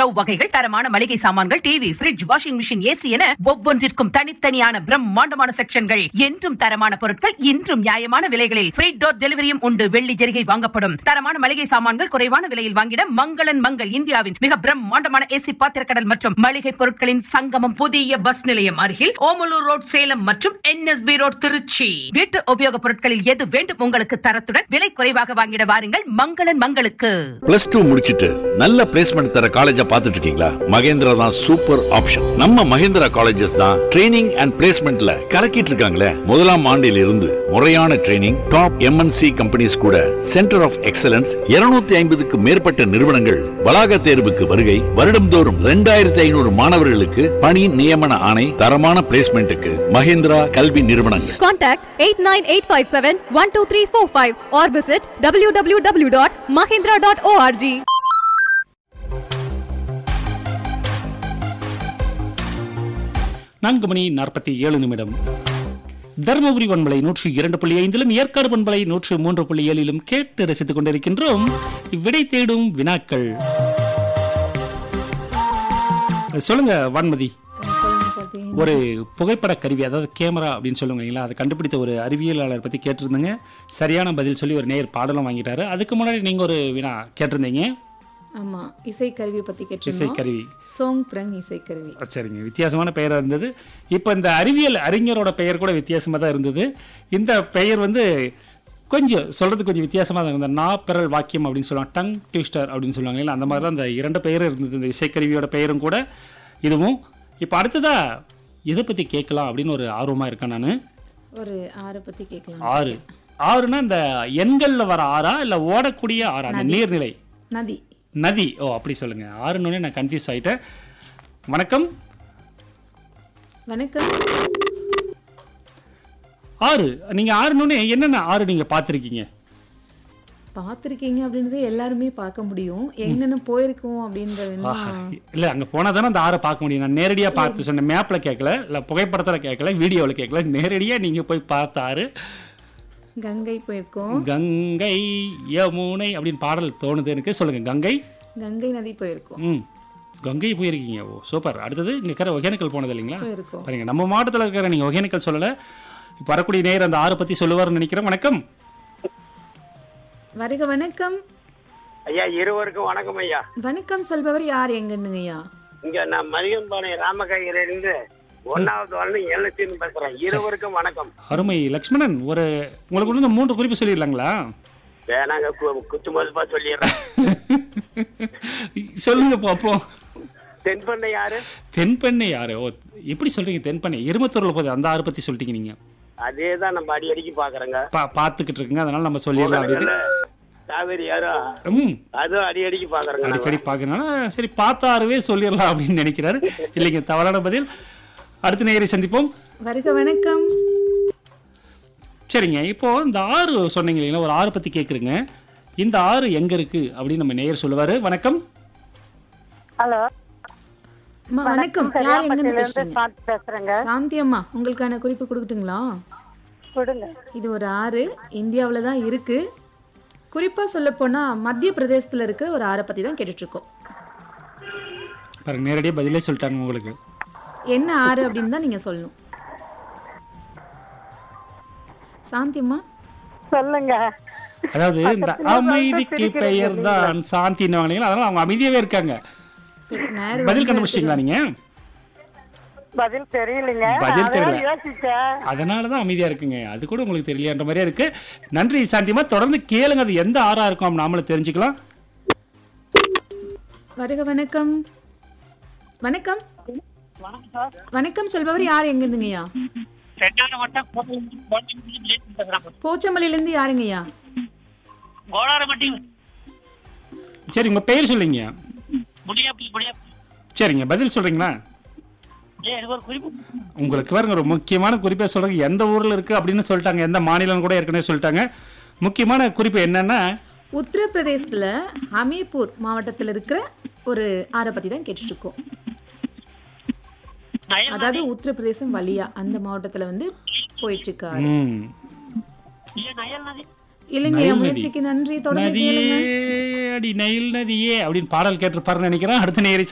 Stove வகைகள் தரமான மளிகை சாமான்கள் TV fridge washing machine AC என ஒவ்வொன்றிற்கும் தனித்தனியான பிரம்மாண்டமான செக்ஷன்கள் என்றும் தரமான பொருட்கள் இன்றும் நியாயமான விலைகளில் ஃப்ரீ டோர் டெலிவரியும் உண்டு வெள்ளி ஜெரிகை வாங்கப்படும் தரமான மளிகை சாமான்கள் குறைவான விலையில் வாங்கிட மங்களன் மங்கள் இந்தியாவின் மிக பிரம்மாண்டமான ஏசி பாத்திரக்கடல் மற்றும் மளிகை பொருட்களின் சங்கமம் புதிய பஸ் நிலையம் அருகில் ஓமலூர் ரோட் சேலம் மற்றும் என்எஸ்பி ரோட் திருச்சி வீட்டு உபயோகப் பொருட்களில் எது வேண்டும் உங்களுக்கு தரத்துடன் விலை குறைவாக வாங்கிட வாருங்கள் மங்களன் மங்களுக்கு பிளஸ் டூ முடிச்சிட்டு நல்ல பிளேஸ்மெண்ட் தர காலேஜா பார்த்துட்டு இருக்கீங்களா மகேந்திரா தான் சூப்பர் ஆப்ஷன் நம்ம மகேந்திரா காலேஜஸ் தான் ட்ரைனிங் அண்ட் பிளேஸ்மெண்ட்ல கலக்கிட்டு இருக்காங்களே முதலாம் ஆண்டில் இருந்து முறையான ட்ரைனிங் டாப் எம்என்சி கம்பெனிஸ் கூட சென்டர் ஆஃப் எக்ஸலன்ஸ் 250 ஐம்பதுக்கு மேற்பட்ட நிறுவனங்கள் வளாக தேர்வுக்கு வருகை வருடம்தோறும் ரெண்டாயிரத்தி ஐநூறு மாணவர்களுக்கு பணி நியமன ஆணை தரமான பிளேஸ்மெண்ட்டுக்கு மகேந்திரா கல்வி நிறுவனங்கள் Contact 89857-12345 or visit www.mahindra.org. நான்கு மணி நாற்பத்தி ஏழு நிமிடம் தருமபுரி பண்பலை நூற்றி இரண்டு புள்ளி ஐந்திலும் ஏற்காடு பண்பலை நூற்று மூன்று புள்ளி ஏழிலும் கேட்டு ரசித்துக் கொண்டிருக்கின்றோம் விடை தேடும் வினாக்கள் சொல்லுங்க வான்மதி ஒரு புகைப்பட கருவி அதாவது கேமரா அப்படின்னு சொல்லுவாங்க இல்லைங்களா அதை கண்டுபிடித்த ஒரு அறிவியலாளர் பத்தி கேட்டிருந்தீங்க சரியான பதில் சொல்லி ஒரு நேர் பாடலும் வாங்கிட்டாரு அதுக்கு முன்னாடி நீங்க ஒரு வினா கேட்டிருந்தீங்க ஆமா இசைக்கருவி பத்தி கேட்டிருந்தோம் இசைக்கருவி சோங் பிரங் இசைக்கருவி சரிங்க வித்தியாசமான பெயரா இருந்தது இப்போ இந்த அறிவியல் அறிஞரோட பெயர் கூட வித்தியாசமா தான் இருந்தது இந்த பெயர் வந்து கொஞ்சம் சொல்றது கொஞ்சம் வித்தியாசமா தான் இருந்தது நா பெறல் வாக்கியம் அப்படின்னு சொல்லுவாங்க டங் ட்விஸ்டர் அப்படின்னு சொல்லுவாங்க இல்லை அந்த மாதிரி தான் அந்த இரண்டு பெயரும் இருந்தது இந்த இசைக்கருவியோட பெயரும் கூட இதுவும் இப்போ அடுத்ததா எதை பத்தி கேட்கலாம் அப்படின்னு ஒரு ஆர்வமா இருக்கேன் நான் ஒரு ஆறை பத்தி கேட்கலாம் ஆறு ஆறுனா இந்த எண்கள்ல வர ஆறா இல்ல ஓடக்கூடிய ஆறா அந்த நீர்நிலை நதி நதி ஓ அப்படி சொல்லுங்க ஆறுனோடனே நான் கன்ஃபியூஸ் ஆயிட்டேன் வணக்கம் வணக்கம் ஆறு நீங்க ஆறுனோடனே என்னென்ன ஆறு நீங்க பார்த்துருக்கீங்க பார்த்திருக்கீங்க அப்படின்றது எல்லாருமே பார்க்க முடியும் எங்கன்னு போயிருக்கோம் அப்படின்றது இல்ல அங்க போனா தானே அந்த ஆறை பார்க்க முடியும் நான் நேரடியா பார்த்து சொன்னேன் மேப்ல கேட்கல இல்ல புகைப்படத்துல கேட்கல வீடியோவில் கேட்கல நேரடியா நீங்க போய் பார்த்த ஆறு கங்கை போயிருக்கோம் கங்கை யமுனை அப்படின்னு பாடல் தோணுது எனக்கு சொல்லுங்க கங்கை கங்கை நதி போயிருக்கோம் ம் கங்கை போயிருக்கீங்க ஓ சூப்பர் அடுத்தது இங்க இருக்கிற ஒகேனக்கல் போனது இல்லைங்களா போயிருக்கோம் பாருங்க நம்ம மாவட்டத்தில் இருக்கிற நீங்க ஒகேனக்கல் சொல்லல இப்போ வரக்கூடிய நேர் அந்த ஆறு பத்தி சொல்லுவாருன்னு நினைக்கிறேன் வணக்கம் வருக வணக்கம் ஐயா இருவருக்கும் வணக்கம் ஐயா வணக்கம் சொல்பவர் யார் எங்கன்னுங்க ஐயா இங்க நான் மதியம்பாளையம் ராமகாயிலிருந்து ஒன்னாவது வரணும் எழுச்சின்னு பேசுறேன் இருவருக்கும் வணக்கம் அருமை லக்ஷ்மணன் ஒரு உங்களுக்கு வந்து மூன்று குறிப்பு சொல்லிடலாங்களா வேணாங்க கு- குத்து மதிப்பா சொல்லிடுறேன் சொல்லுங்க பாப்போம் தென்பண்ணை யாரு தென்பெண்ணை யாரு ஓ எப்படி சொல்றீங்க தென்பெண்ணை எருமத்தூர்ல போகுது அந்த ஆறு பத்தி சொல்லிட்டீங்க நீங்க அதே தான் நம்ம அடிக்கடிக்கு பாக்குறோங்க பா பார்த்துக்கிட்டு இருக்குங்க அதனால நம்ம சொல்லிடலாம் அப்படின்னு காவேரி யாரும் ம் அதுவும் அடிக்கடிக்கு பாக்குறேங்க நாங்க. அடிக்கடி பார்க்கறனால சரி பார்த்தாருவே சொல்லிடலாம் அப்படின்னு நினைக்கிறாரு இல்லைங்க தவறான பதில் அடுத்த நேரை சந்திப்போம் வருக வணக்கம் சரிங்க இப்போ இந்த ஆறு சொன்னீங்க இல்லைங்களா ஒரு ஆறு பத்தி கேக்குறீங்க இந்த ஆறு எங்க இருக்கு அப்படின்னு நம்ம நேயர் சொல்லுவாரு வணக்கம் ஹலோ அம்மா, வணக்கம் யார் எங்கன்னு இருந்து பேசுறீங்க சாந்தி பேசுறேங்க சாந்தி அம்மா உங்களுக்கான குறிப்பு கொடுக்கட்டுங்களா கொடுங்க இது ஒரு ஆறு இந்தியாவில் தான் இருக்கு குறிப்பா சொல்ல போனா மத்திய பிரதேசத்துல இருக்கிற ஒரு ஆறை பத்தி தான் கேட்டுட்டு இருக்கோம் பாருங்க நேரடியாக பதிலே சொல்லிட்டாங்க உங்களுக்கு என்ன ஆறு அப்படின்னு தான் நீங்க சொல்லணும் சாந்தியம்மா சொல்லுங்க அதாவது இந்த அமைதிக்கு பெயர் தான் சாந்தின்னு வாங்கினீங்களா அதனால அவங்க அமைதியாவே இருக்காங்க சரி நேரு பதில் கண்டுபிடிச்சிட்டீங்களா நீங்க பதில் தெரியலங்க பதில் அதான் தெரியல. யோசிச்சேன் அதனால தான் அமைதியா இருக்குங்க அது கூட உங்களுக்கு தெரியலையான்ற மாதிரியா இருக்கு நன்றி சாந்தியமா தொடர்ந்து கேளுங்க அது எந்த ஆறா இருக்கும் நாமளும் தெரிஞ்சுக்கலாம் வருக வணக்கம் வணக்கம் வணக்கம் சொல்பவர் யார் எங்க இருந்துங்கய்யா போச்சமல்லில இருந்து யாருங்கய்யா சரி உங்க பெயர் சொல்லுங்க சரிங்க பதில் சொல்றீங்களா உங்களுக்கு பாருங்க ஒரு முக்கியமான குறிப்பை சொல்றேன் எந்த ஊர்ல இருக்கு அப்படின்னு சொல்லிட்டாங்க எந்த மாநிலம் கூட ஏற்கனவே சொல்லிட்டாங்க முக்கியமான குறிப்பு என்னன்னா உத்தரப்பிரதேசத்துல ஹமீர்பூர் மாவட்டத்துல இருக்கிற ஒரு ஆறை பத்தி தான் கேட்டுட்டு இருக்கோம் அதாவது உத்தரப்பிரதேசம் வழியா அந்த மாவட்டத்துல வந்து போயிட்டு இருக்கு ஆறு. ம், இல்லைங்க நைல் நதி. முயற்சிக்கு நன்றி தொடர்ந்து நதியே கேளுங்க அடி நைல் நதியே அப்படின்னு பாடல் கேட்டிருப்பாருன்னு நினைக்கிறேன் அடுத்த நேரி